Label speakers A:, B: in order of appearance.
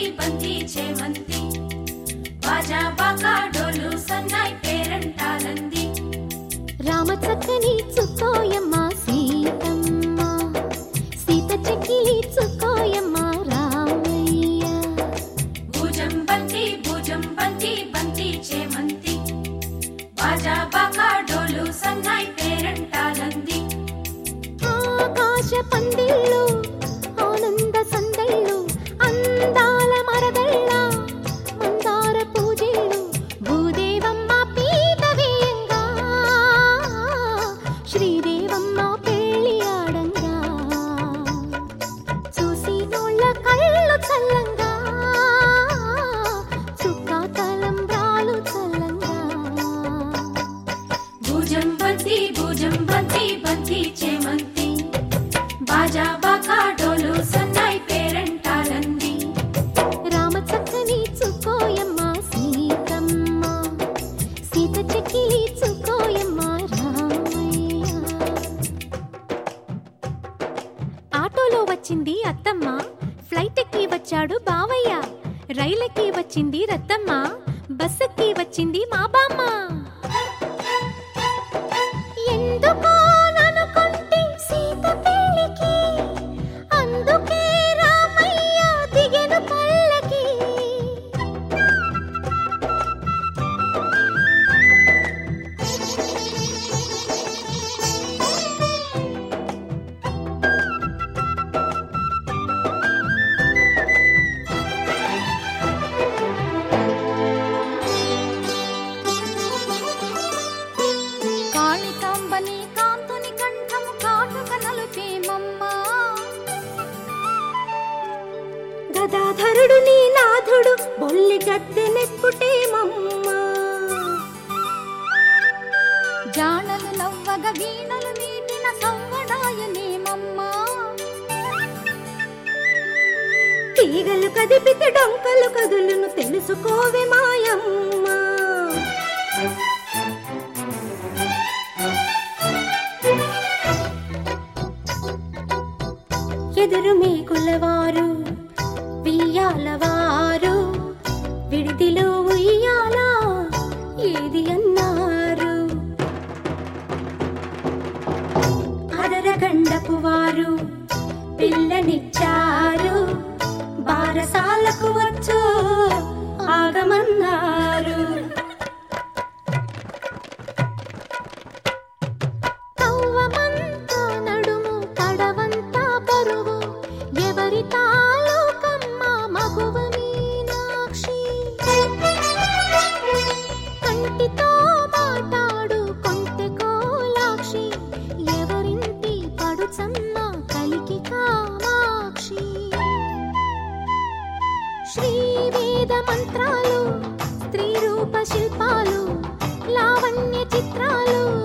A: బంతి చేమంతి బాజా బాకా డోలు సన్నాయి పేరంటాలంది
B: రామ చక్కని చుక్కోయమ్మ సీతమ్మ సీత చెక్కిలి చుక్కోయమ్మ రామయ్య
A: భుజం బంతి భుజం బంతి బంతి చేమంతి బాజా బాకా డోలు సన్నాయి పేరంటాలంది
B: ఆకాశ పందిళ్ళు ఆనంద సందళ్ళు అందాల మరదళ్ళ మందార పూజలు భూదేవమ్మ పీత వేయంగా శ్రీదేవమ్మ పెళ్ళి ఆడంగా చూసి నోళ్ళ కళ్ళు చల్లంగా చుక్క తలంబ్రాలు చల్లంగా
A: భుజం బంతి భుజం బంతి బంతి చేమంతి బాజా బాకా డోలు సన్నాయి పేరంటాలంది
B: రామ చక్కని చుక్కోయమ్మ సీతమ్మ సీత చెక్కిలి చుక్కోయమ్మ రామయ్య ఆటోలో వచ్చింది అత్తమ్మ ఫ్లైట్ ఎక్కి వచ్చాడు బావయ్య రైలెక్కి వచ్చింది రత్తమ్మ బస్సెక్కి వచ్చింది మా బామ్మ ఎందుకో ననుకుంటే సీత పెళ్ళికి అందుకే రామయ్య దిగెను పల్లకి కాళికాంబని కాంతుని కంఠము కాటుక నలుపేమమ్మా గదాధరుడు నీ నాథుడు బొల్లి గద్దె నెక్కుటేమమ్మా జానలు నవ్వగ వీణలు మీటిన సవ్వడాయనేమమ్మా తీగలు కదిపితే డొంకలు కదులును తెలుసుకోవే మాయమ్మా ఎదురు మేకులవారు వియ్యాలవారు విడిదిలో ఉయ్యాల ఏది అన్నారు అరరగండపు వారు పిల్లనిచ్చారు బారసాలకు వచ్చు ఆగమన్నారు కవ్వమంతా నడుము కడవంతా బరువు ఎవరి తాలూకమ్మ మగువ మీనాక్షి కంటితో మాటాడు కొంటె కోలాక్షి ఎవరింటి పడుచమ్మ కలికి కామాక్షి శ్రీ వేద మంత్రాలు స్త్రీ రూప శిల్పాలు లావణ్య చిత్రాలు